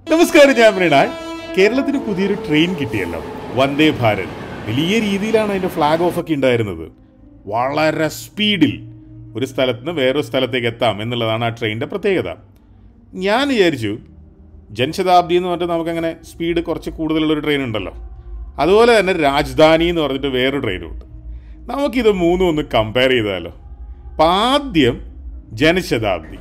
നമസ്കാരം ഞാൻ മൃണാൾ കേരളത്തിന് പുതിയൊരു ട്രെയിൻ കിട്ടിയല്ലോ വന്ദേ ഭാരത് വലിയ രീതിയിലാണ് അതിന്റെ ഫ്ലാഗ് ഓഫ് ഒക്കെ ഉണ്ടായിരുന്നത് വളരെ സ്പീഡിൽ ഒരു സ്ഥലത്ത് നിന്ന് വേറൊരു സ്ഥലത്തേക്ക് എത്താം എന്നുള്ളതാണ് ആ ട്രെയിനിന്റെ പ്രത്യേകത ഞാൻ വിചാരിച്ചു ജൻശതാബ്ദി എന്ന് പറഞ്ഞിട്ട് നമുക്കങ്ങനെ സ്പീഡ് കുറച്ച് കൂടുതലുള്ളൊരു ട്രെയിൻ ഉണ്ടല്ലോ അതുപോലെ തന്നെ രാജധാനി എന്ന് പറഞ്ഞിട്ട് വേറൊരു ട്രെയിനും ഉണ്ട് നമുക്കിത് മൂന്നും ഒന്ന് കമ്പയർ ചെയ്താലോ അപ്പം ആദ്യം ജനശതാബ്ദി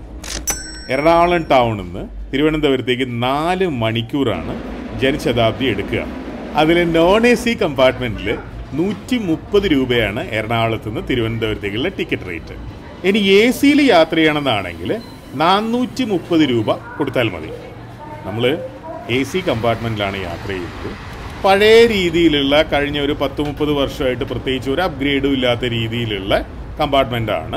എറണാകുളം ടൗണിൽ നിന്ന് തിരുവനന്തപുരത്തേക്ക് നാല് മണിക്കൂറാണ് ജനശതാബ്ദി എടുക്കുക അതിൽ നോൺ എ സി കമ്പാർട്ട്മെൻറ്റിൽ നൂറ്റി മുപ്പത് രൂപയാണ് എറണാകുളത്ത് നിന്ന് തിരുവനന്തപുരത്തേക്കുള്ള ടിക്കറ്റ് റേറ്റ് ഇനി എ സിയിൽ യാത്ര ചെയ്യണമെന്നാണെങ്കിൽ നാനൂറ്റി മുപ്പത് രൂപ കൊടുത്താൽ മതി നമ്മൾ എ സി കമ്പാർട്ട്മെൻറ്റിലാണ് യാത്ര ചെയ്യുന്നത് പഴയ രീതിയിലുള്ള കഴിഞ്ഞ ഒരു പത്ത് മുപ്പത് വർഷമായിട്ട് പ്രത്യേകിച്ച് ഒരു അപ്ഗ്രേഡും ഇല്ലാത്ത രീതിയിലുള്ള കമ്പാർട്ട്മെൻറ്റാണ്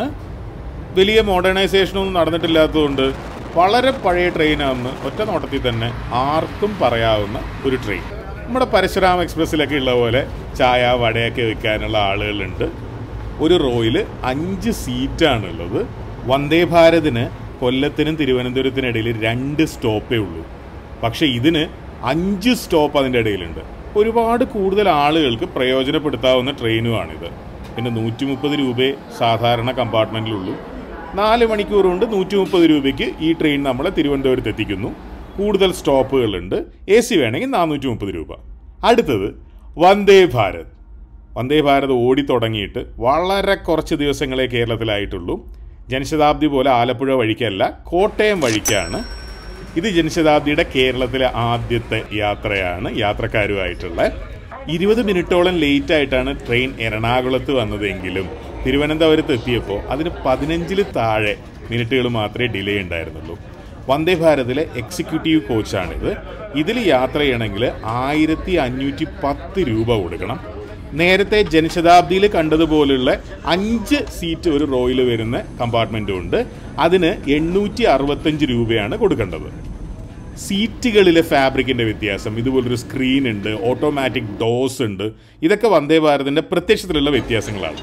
വലിയ മോഡേണൈസേഷനൊന്നും നടന്നിട്ടില്ലാത്തതുകൊണ്ട് വളരെ പഴയ ട്രെയിനാണെന്ന് ഒറ്റ നോട്ടത്തിൽ തന്നെ ആർക്കും പറയാവുന്ന ഒരു ട്രെയിൻ നമ്മുടെ പരശുരാം എക്സ്പ്രസ്സിലൊക്കെ ഉള്ള പോലെ ചായ വടയൊക്കെ വെക്കാനുള്ള ആളുകളുണ്ട് ഒരു റോയിൽ അഞ്ച് സീറ്റാണ് ഉള്ളത് വന്ദേ ഭാരതിന് കൊല്ലത്തിനും തിരുവനന്തപുരത്തിനിടയിൽ രണ്ട് സ്റ്റോപ്പേ ഉള്ളൂ പക്ഷേ ഇതിന് അഞ്ച് സ്റ്റോപ്പ് അതിൻ്റെ ഇടയിലുണ്ട് ഒരുപാട് കൂടുതൽ ആളുകൾക്ക് പ്രയോജനപ്പെടുത്താവുന്ന ട്രെയിനുമാണിത് പിന്നെ നൂറ്റി മുപ്പത് രൂപയെ സാധാരണ കമ്പാർട്ട്മെൻറ്റിലുള്ളൂ നാല് മണിക്കൂർ കൊണ്ട് നൂറ്റി മുപ്പത് രൂപയ്ക്ക് ഈ ട്രെയിൻ നമ്മളെ തിരുവനന്തപുരത്ത് എത്തിക്കുന്നു കൂടുതൽ സ്റ്റോപ്പുകളുണ്ട് എ സി വേണമെങ്കിൽ നാനൂറ്റി മുപ്പത് രൂപ അടുത്തത് വന്ദേ ഭാരത് വന്ദേ ഭാരത് ഓടി തുടങ്ങിയിട്ട് വളരെ കുറച്ച് ദിവസങ്ങളെ കേരളത്തിലായിട്ടുള്ളൂ ജനശതാബ്ദി പോലെ ആലപ്പുഴ വഴിക്കല്ല കോട്ടയം വഴിക്കാണ് ഇത് ജനശതാബ്ദിയുടെ കേരളത്തിലെ ആദ്യത്തെ യാത്രയാണ് യാത്രക്കാരുമായിട്ടുള്ള ഇരുപത് മിനിറ്റോളം ലേറ്റ് ആയിട്ടാണ് ട്രെയിൻ എറണാകുളത്ത് വന്നതെങ്കിലും തിരുവനന്തപുരത്ത് എത്തിയപ്പോൾ അതിന് പതിനഞ്ചിൽ താഴെ മിനിറ്റുകൾ മാത്രമേ ഡിലേ ഉണ്ടായിരുന്നുള്ളൂ വന്ദേ ഭാരതിലെ എക്സിക്യൂട്ടീവ് കോച്ചാണിത് ഇതിൽ യാത്ര ചെയ്യണമെങ്കിൽ ആയിരത്തി അഞ്ഞൂറ്റി പത്ത് രൂപ കൊടുക്കണം നേരത്തെ ജനശതാബ്ദിയിൽ കണ്ടതുപോലുള്ള അഞ്ച് സീറ്റ് ഒരു റോയിൽ വരുന്ന കമ്പാർട്ട്മെൻറ്റും ഉണ്ട് അതിന് എണ്ണൂറ്റി അറുപത്തഞ്ച് രൂപയാണ് കൊടുക്കേണ്ടത് സീറ്റുകളിലെ ഫാബ്രിക്കിൻ്റെ വ്യത്യാസം ഇതുപോലൊരു സ്ക്രീൻ ഉണ്ട് ഓട്ടോമാറ്റിക് ഡോസ് ഉണ്ട് ഇതൊക്കെ വന്ദേ ഭാരതിൻ്റെ പ്രത്യക്ഷത്തിലുള്ള വ്യത്യാസങ്ങളാണ്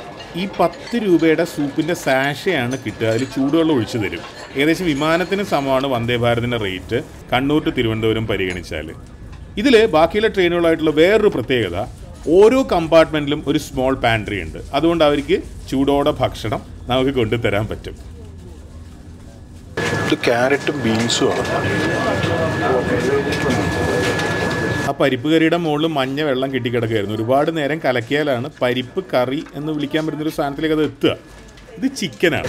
ഈ പത്ത് രൂപയുടെ സൂപ്പിൻ്റെ സാഷയാണ് കിട്ടുക അതിൽ ചൂടുവെള്ളം ഒഴിച്ചു തരും ഏകദേശം വിമാനത്തിന് സമമാണ് വന്ദേ ഭാരതിൻ്റെ റേറ്റ് കണ്ണൂർ ടു തിരുവനന്തപുരം പരിഗണിച്ചാൽ ഇതിൽ ബാക്കിയുള്ള ട്രെയിനുകളായിട്ടുള്ള വേറൊരു പ്രത്യേകത ഓരോ കമ്പാർട്ട്മെൻറ്റിലും ഒരു സ്മോൾ പാൻട്രി ഉണ്ട് അതുകൊണ്ട് അവർക്ക് ചൂടോടെ ഭക്ഷണം നമുക്ക് കൊണ്ടുതരാൻ പറ്റും ഇത് ക്യാരറ്റും ബീൻസും ആണ് ആ പരിപ്പ് കറിയുടെ മുകളിൽ മഞ്ഞ വെള്ളം കെട്ടിക്കിടക്കുകയായിരുന്നു ഒരുപാട് നേരം കലക്കിയാലാണ് പരിപ്പ് കറി എന്ന് വിളിക്കാൻ പറ്റുന്ന ഒരു സാധനത്തിലേക്ക് അത് എത്തുക ഇത് ചിക്കനാണ്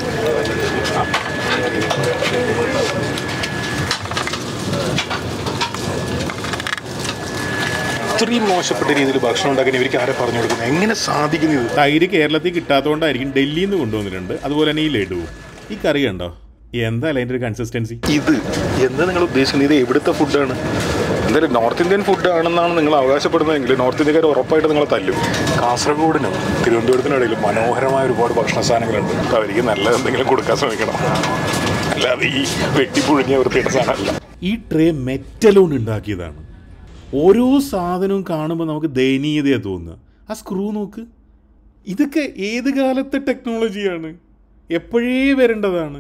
ഇത്രയും മോശപ്പെട്ട രീതിയിൽ ഭക്ഷണം ഉണ്ടാക്കാൻ ഇവർക്ക് ആരെ പറഞ്ഞു കൊടുക്കുന്നത് എങ്ങനെ സാധിക്കുന്നു ഇത് തൈര് കേരളത്തിൽ കിട്ടാത്തതുകൊണ്ടായിരിക്കും ഡൽഹിയിൽ നിന്ന് കൊണ്ടുവന്നിട്ടുണ്ട് അതുപോലെ തന്നെ ഈ ലഡുവും ഈ കറി കണ്ടോ എന്തായാലും അതിൻ്റെ ഒരു കൺസിസ്റ്റൻസി ഇത് എന്താ നിങ്ങൾ ഉദ്ദേശിക്കുന്നത് ഇത് എവിടുത്തെ ഫുഡാണ് എന്തായാലും നോർത്ത് ഇന്ത്യൻ ഫുഡ് ആണെന്നാണ് നിങ്ങൾ അവകാശപ്പെടുന്നതെങ്കിൽ നോർത്ത് ഇന്ത്യക്കാർ ഉറപ്പായിട്ട് നിങ്ങളെ തല്ലും കാസർഗോഡിനും തിരുവനന്തപുരത്തിനും ഇടയിൽ മനോഹരമായ ഒരുപാട് ഭക്ഷണ സാധനങ്ങളുണ്ട് അപ്പോൾ അവർക്ക് നല്ല എന്തെങ്കിലും കൊടുക്കാൻ ശ്രമിക്കണം അല്ലാതെ ഈ വെട്ടിപ്പുഴുങ്ങിയ വൃത്തിയുടെ സാധനമല്ല ഈ ട്രേ മെറ്റൽ കൊണ്ട് ഉണ്ടാക്കിയതാണ് ഓരോ സാധനവും കാണുമ്പോൾ നമുക്ക് ദയനീയതയാണ് തോന്നുക ആ സ്ക്രൂ നോക്ക് ഇതൊക്കെ ഏത് കാലത്തെ ടെക്നോളജിയാണ് എപ്പോഴേ വരേണ്ടതാണ്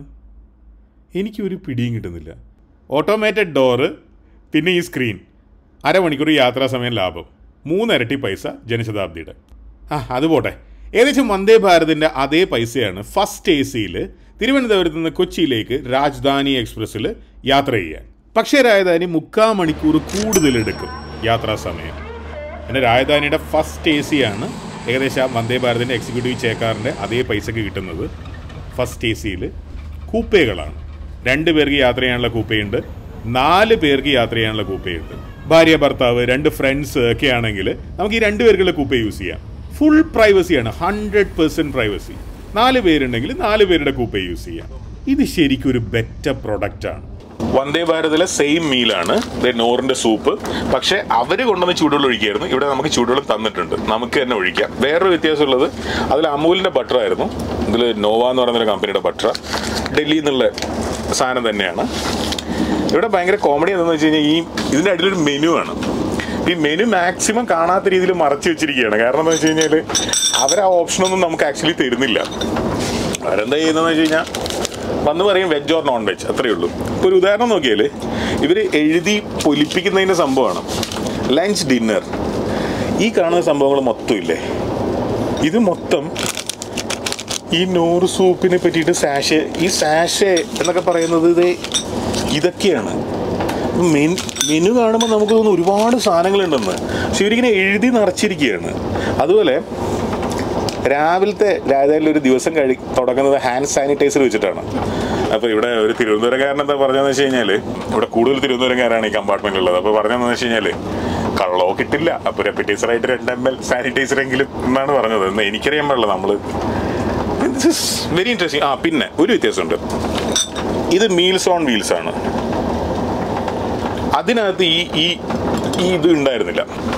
എനിക്കൊരു പിടിയും കിട്ടുന്നില്ല ഓട്ടോമേറ്റഡ് ഡോറ് പിന്നെ ഈ സ്ക്രീൻ അരമണിക്കൂർ യാത്രാ സമയം ലാഭം മൂന്നിരട്ടി പൈസ ജനശതാബ്ദിയുടെ ആ അത് പോട്ടെ ഏകദേശം വന്ദേ ഭാരതിൻ്റെ അതേ പൈസയാണ് ഫസ്റ്റ് എ സിയിൽ തിരുവനന്തപുരത്ത് നിന്ന് കൊച്ചിയിലേക്ക് രാജധാനി എക്സ്പ്രസ്സിൽ യാത്ര ചെയ്യാൻ പക്ഷേ രാജധാനി മുക്കാൽ മണിക്കൂർ കൂടുതലെടുക്കും യാത്രാ സമയം പിന്നെ രാജധാനിയുടെ ഫസ്റ്റ് എ സി ആണ് ഏകദേശം ആ വന്ദേ ഭാരതിൻ്റെ എക്സിക്യൂട്ടീവ് ചേക്കാറിൻ്റെ അതേ പൈസക്ക് കിട്ടുന്നത് ഫസ്റ്റ് എ സിയിൽ കൂപ്പേകളാണ് രണ്ട് പേർക്ക് യാത്ര ചെയ്യാനുള്ള കൂപ്പയുണ്ട് നാല് പേർക്ക് യാത്ര ചെയ്യാനുള്ള കൂപ്പയുണ്ട് ഭാര്യ ഭർത്താവ് രണ്ട് ഫ്രണ്ട്സ് ഒക്കെ ആണെങ്കിൽ നമുക്ക് ഈ രണ്ട് പേർക്കുള്ള കൂപ്പ യൂസ് ചെയ്യാം ഫുൾ പ്രൈവസിയാണ് ഹൺഡ്രഡ് പെർസെൻറ്റ് പ്രൈവസി നാല് പേരുണ്ടെങ്കിൽ നാല് പേരുടെ കൂപ്പ യൂസ് ചെയ്യാം ഇത് ശരിക്കും ഒരു ബെറ്റർ പ്രൊഡക്റ്റാണ് വന്ദേ ഭാരതിലെ സെയിം മീലാണ് നോറിന്റെ സൂപ്പ് പക്ഷെ അവര് കൊണ്ടുവന്ന് ചൂടുവെള്ളം ഒഴിക്കായിരുന്നു ഇവിടെ നമുക്ക് ചൂടുവെള്ളം തന്നിട്ടുണ്ട് നമുക്ക് തന്നെ ഒഴിക്കാം വേറൊരു വ്യത്യാസമുള്ളത് അതിൽ അമൂലിന്റെ ബട്ടർ ആയിരുന്നു ഇതിൽ നോവ എന്ന് പറയുന്ന കമ്പനിയുടെ ബട്ടർ ഡൽഹിയിൽ നിന്നുള്ള സാധനം തന്നെയാണ് ഇവിടെ ഭയങ്കര കോമഡി എന്താണെന്ന് വെച്ച് കഴിഞ്ഞാൽ ഈ ഇതിന്റെ അടിയിലൊരു മെനു ആണ് ഈ മെനു മാക്സിമം കാണാത്ത രീതിയിൽ മറച്ചു വെച്ചിരിക്കുകയാണ് കാരണം എന്താ വെച്ച് കഴിഞ്ഞാൽ അവർ ആ ഓപ്ഷനൊന്നും നമുക്ക് ആക്ച്വലി തരുന്നില്ല അവരെന്താ ചെയ്യുന്നതെന്ന് വെച്ച് കഴിഞ്ഞാൽ വന്ന് പറയും വെജ് ഓർ നോൺ വെജ് അത്രയേ ഉള്ളൂ ഇപ്പോൾ ഒരു ഉദാഹരണം നോക്കിയാൽ ഇവർ എഴുതി പൊലിപ്പിക്കുന്നതിൻ്റെ സംഭവമാണ് ലഞ്ച് ഡിന്നർ ഈ കാണുന്ന സംഭവങ്ങൾ മൊത്തം ഇല്ലേ ഇത് മൊത്തം ഈ നൂറ് സൂപ്പിനെ പറ്റിയിട്ട് സാഷെ ഈ സാഷെ എന്നൊക്കെ പറയുന്നത് ഇത് ഇതൊക്കെയാണ് മെനു മെനു കാണുമ്പോൾ നമുക്ക് തോന്നുന്നു ഒരുപാട് സാധനങ്ങളുണ്ടെന്ന് പക്ഷെ ഇവരിങ്ങനെ എഴുതി നിറച്ചിരിക്കുകയാണ് അതുപോലെ രാവിലത്തെ അതായത് ഒരു ദിവസം കഴി തുടങ്ങുന്നത് ഹാൻഡ് സാനിറ്റൈസർ വെച്ചിട്ടാണ് അപ്പോൾ ഇവിടെ ഒരു തിരുവനന്തപുരക്കാരൻ എന്താ പറഞ്ഞതെന്ന് വെച്ച് കഴിഞ്ഞാൽ ഇവിടെ കൂടുതൽ തിരുവനന്തപുരക്കാരാണ് ഈ കമ്പാർട്ട്മെന്റ് ഉള്ളത് അപ്പോൾ പറഞ്ഞതെന്ന് വെച്ച് കഴിഞ്ഞാൽ കള്ളോ കിട്ടില്ല അപ്പോൾ റെപ്പിറ്റൈസറായിട്ട് രണ്ട് എം എൽ സാനിറ്റൈസർ എങ്കിലും എന്നാണ് പറഞ്ഞത് എന്ന് എനിക്കറിയാൻ പാടില്ല നമ്മൾ ദിസ് ഇസ് വെരി ഇൻട്രസ്റ്റിംഗ് ആ പിന്നെ ഒരു വ്യത്യാസമുണ്ട് ഇത് മീൽസ് ഓൺ വീൽസ് ആണ് അതിനകത്ത് ഈ ഈ ഈ ഇത് ഉണ്ടായിരുന്നില്ല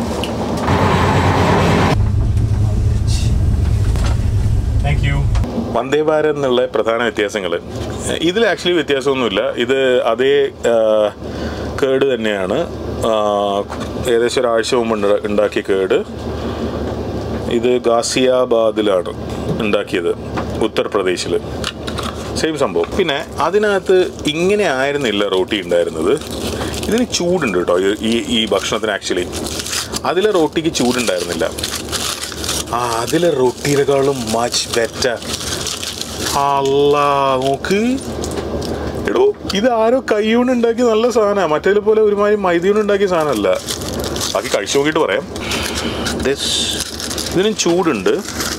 താങ്ക് യു വന്ദേ ഭാരത് എന്നുള്ള പ്രധാന വ്യത്യാസങ്ങൾ ഇതിൽ ആക്ച്വലി വ്യത്യാസമൊന്നുമില്ല ഇത് അതേ ആ, കേട് തന്നെയാണ് ആ, ഏകദേശം ഒരാഴ്ച മുമ്പ് ഉണ്ട- ഉണ്ടാക്കിയ കേട് ഇത് ഗാസിയാബാദിലാണ് ഉണ്ടാക്കിയത് ഉത്തർപ്രദേശിൽ സെയിം സംഭവം പിന്നെ അതിനകത്ത് ഇങ്ങനെ ആയിരുന്നില്ല റോട്ടി ഉണ്ടായിരുന്നത് ഇതിന് ചൂടുണ്ട് കേട്ടോ ഈ- ഈ ഈ ഭക്ഷണത്തിന് ആക്ച്വലി അതിലെ റോട്ടിക്ക് ചൂടുണ്ടായിരുന്നില്ല ആ അതിലെ റൊട്ടിയിനെക്കാളും മച്ച് ബെറ്റർ അല്ല നോക്ക് എടോ ഇത് ആരോ കൈകൊണ്ട് ഉണ്ടാക്കിയ നല്ല സാധനമാണ് മറ്റേതിലെ പോലെ ഒരുമാതിരി മൈദ ഉണ്ടാക്കിയ സാധനമല്ല ബാക്കി കഴിച്ചു നോക്കിയിട്ട് പറയാം This- ഇതിനും ചൂടുണ്ട്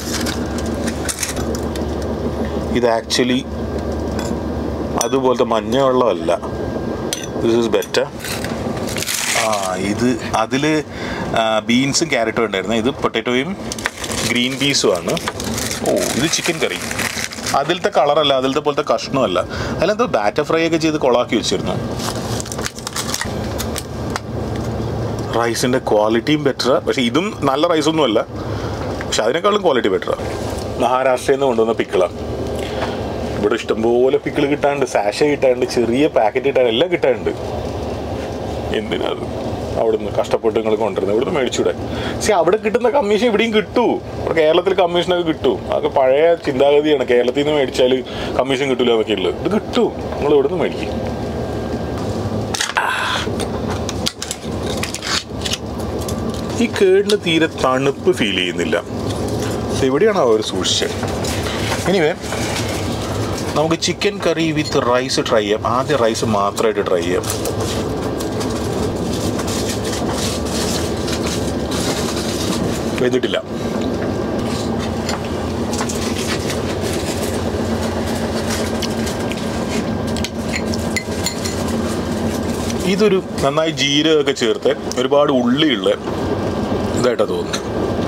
ഇത് ആക്ച്വലി അതുപോലത്തെ മഞ്ഞ വെള്ളമല്ല ദിസ് ഇസ് ബെറ്റർ ആ ഇത് അതിൽ ബീൻസും ക്യാരറ്റും ഉണ്ടായിരുന്നു ഇത് പൊട്ടാറ്റോയും ഗ്രീൻ പീസും ആണ് ഓ ഇത് ചിക്കൻ കറി അതിലത്തെ കളറല്ല അതിലത്തെ പോലത്തെ കഷ്ണമല്ല അതിലെന്തോ ബാറ്റർ ഫ്രൈ ഒക്കെ ചെയ്ത് കൊളാക്കി വെച്ചിരുന്നു റൈസിൻ്റെ ക്വാളിറ്റിയും ബെറ്റർ പക്ഷേ ഇതും നല്ല റൈസൊന്നും അല്ല പക്ഷെ അതിനേക്കാളും ക്വാളിറ്റി ബെറ്റർ മഹാരാഷ്ട്രയിൽ നിന്ന് കൊണ്ടുവന്ന പിക്കിളാണ് ഇവിടെ ഇഷ്ടംപോലെ പിക്കിൾ കിട്ടാണ്ട് സാഷ കിട്ടാണ്ട് ചെറിയ പാക്കറ്റ് കിട്ടാണ്ട് എല്ലാം കിട്ടാണ്ട് എന്തിനാ അത് അവിടുന്ന് കഷ്ടപ്പെട്ട് നിങ്ങൾ കൊണ്ടുവരുന്നത് ഇവിടുന്ന് മേടിച്ചൂടെ പക്ഷെ അവിടെ കിട്ടുന്ന കമ്മീഷൻ ഇവിടെയും കിട്ടൂ ഇവിടെ കേരളത്തിൽ കമ്മീഷനൊക്കെ കിട്ടും അതൊക്കെ പഴയ ചിന്താഗതിയാണ് കേരളത്തിൽ നിന്ന് മേടിച്ചാൽ കമ്മീഷൻ കിട്ടൂല എന്നൊക്കെ ഉള്ളത് ഇത് കിട്ടും നിങ്ങൾ ഇവിടുന്ന് മേടിക്കും ഈ കേടിന് തീരെ തണുപ്പ് ഫീൽ ചെയ്യുന്നില്ല ഇത് എവിടെയാണ് അവർ സൂക്ഷിച്ചത് എനിവേ നമുക്ക് chicken curry with rice try ചെയ്യാം ആദ്യം റൈസ് മാത്രമായിട്ട് ട്രൈ ചെയ്യാം വെന്തിട്ടില്ല ഇതൊരു നന്നായി ജീരകമൊക്കെ ചേർത്ത് ഒരുപാട് ഉള്ളിയുള്ള ഇതായിട്ടാണ് തോന്നുന്നത്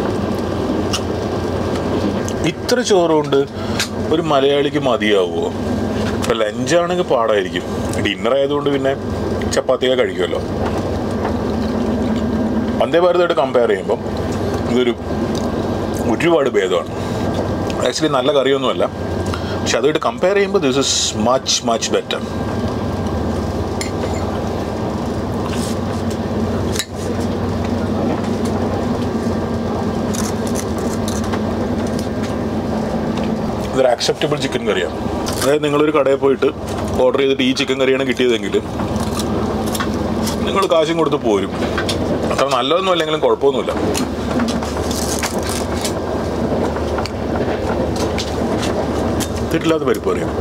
ഇത്ര ചോറുകൊണ്ട് ഒരു മലയാളിക്ക് മതിയാവുമോ ഇപ്പം ലഞ്ചാണെങ്കിൽ പാടായിരിക്കും ഡിന്നർ ആയതുകൊണ്ട് പിന്നെ ചപ്പാത്തിയൊക്കെ കഴിക്കുമല്ലോ വന്ദേ ഭാരതമായിട്ട് കമ്പയർ ചെയ്യുമ്പം ഇതൊരു ഒരുപാട് ഭേദമാണ് ആക്ച്വലി നല്ല കറിയൊന്നുമല്ല പക്ഷെ അതുമായിട്ട് കമ്പയർ ചെയ്യുമ്പോൾ this is much much better ഇതൊരു ആക്സെപ്റ്റബിൾ ചിക്കൻ കറിയാണ് അതായത് നിങ്ങളൊരു കടയിൽ പോയിട്ട് ഓർഡർ ചെയ്തിട്ട് ഈ ചിക്കൻ കറിയാണ് കിട്ടിയതെങ്കിൽ നിങ്ങൾ കാശും കൊടുത്ത് പോരും അത്ര നല്ലതൊന്നും അല്ലെങ്കിലും കുഴപ്പമൊന്നുമില്ല തെറ്റില്ലാത്ത പരിപ്പ് അറിയാം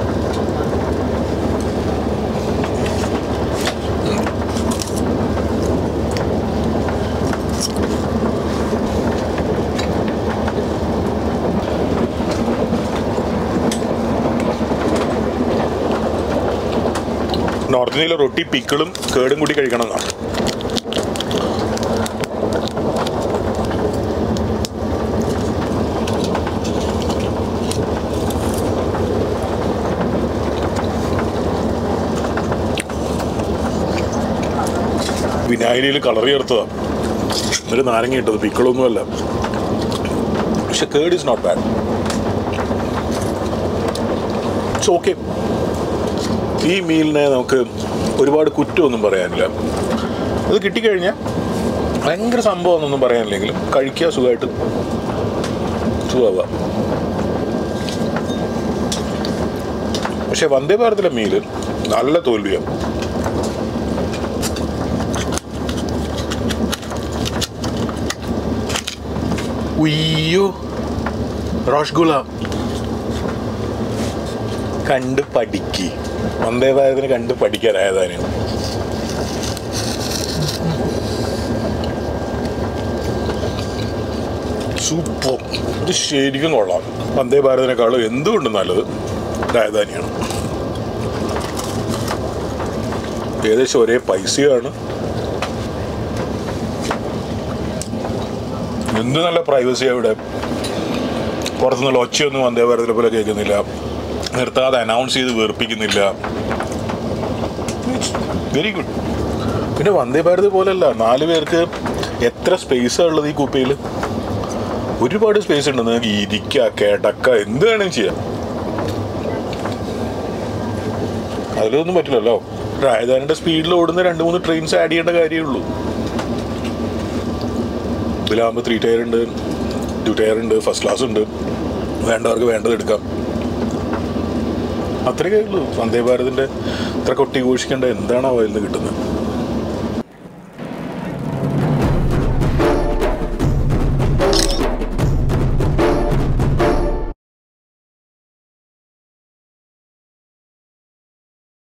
നോർത്ത് ഇന്ത്യയിലെ റൊട്ടി പിക്കിളും കേടും കൂടി കഴിക്കണം എന്നാണ് വിനാഗിരിയിൽ കളർ ചേർത്തതാണ് എന്നിട്ട് നാരങ്ങ ഇട്ടത് പിക്കിളൊന്നുമല്ല പക്ഷെ curd is not bad it's okay ഈ മീലിനെ നമുക്ക് ഒരുപാട് കുറ്റമൊന്നും പറയാനില്ല അത് കിട്ടിക്കഴിഞ്ഞാൽ ഭയങ്കര സംഭവമൊന്നും പറയാനില്ലെങ്കിലും കഴിക്കുക സുഖമായിട്ട് സുഖമാവുക പക്ഷെ വന്ദേ ഭാരതിലെ മീല് നല്ല തോൽവിയാണ് ഉയ്യോ റോഷ്ഗുള കണ്ട് പഠിക്ക് വന്ദേ ഭാരതിന് കണ്ട് പഠിക്കാൻ രാജധാനിയാണ് സൂപ്പർ ഇത് ശരിക്കും കൊള്ളാം വന്ദേ ഭാരതിനേക്കാളും എന്തുകൊണ്ടും നല്ലത് രാജധാനിയാണ് ഏകദേശം ഒരേ പൈസയാണ് എന്ത് നല്ല പ്രൈവസിയാണ് ഇവിടെ പുറത്തുനിന്നുള്ള ഒച്ചയൊന്നും വന്ദേ ഭാരതിനെ പോലെ കേൾക്കുന്നില്ല നിർത്താതെ അനൗൺസ് ചെയ്ത് വെറുപ്പിക്കുന്നില്ല വെരി ഗുഡ് പിന്നെ വന്ദേ ഭാരത് പോലല്ല നാല് പേർക്ക് എത്ര സ്പേസാണ് ഉള്ളത് ഈ കുപ്പയിൽ ഒരുപാട് സ്പേസ് ഉണ്ട് നിങ്ങൾക്ക് ഇരിക്കുക കിടക്ക എന്ത് വേണമെങ്കിലും ചെയ്യാം അതിലൊന്നും പറ്റില്ലല്ലോ രാജധാനിയുടെ സ്പീഡിൽ ഓടുന്ന രണ്ട് മൂന്ന് ട്രെയിൻസ് ആഡ് ചെയ്യേണ്ട കാര്യമേ ഉള്ളൂ ഇതിലാകുമ്പോൾ ത്രീ ടയർ ഉണ്ട് ടു ടയർ ഉണ്ട് ഫസ്റ്റ് ക്ലാസ് ഉണ്ട് വേണ്ടവർക്ക് വേണ്ടത് എടുക്കാം അത്രയൊക്കെ ഉള്ളൂ വന്ദേ ഭാരതിൻ്റെ ഇത്ര കൊട്ടി ഘോഷിക്കേണ്ട എന്താണോ അതിൽ നിന്ന് കിട്ടുന്നത്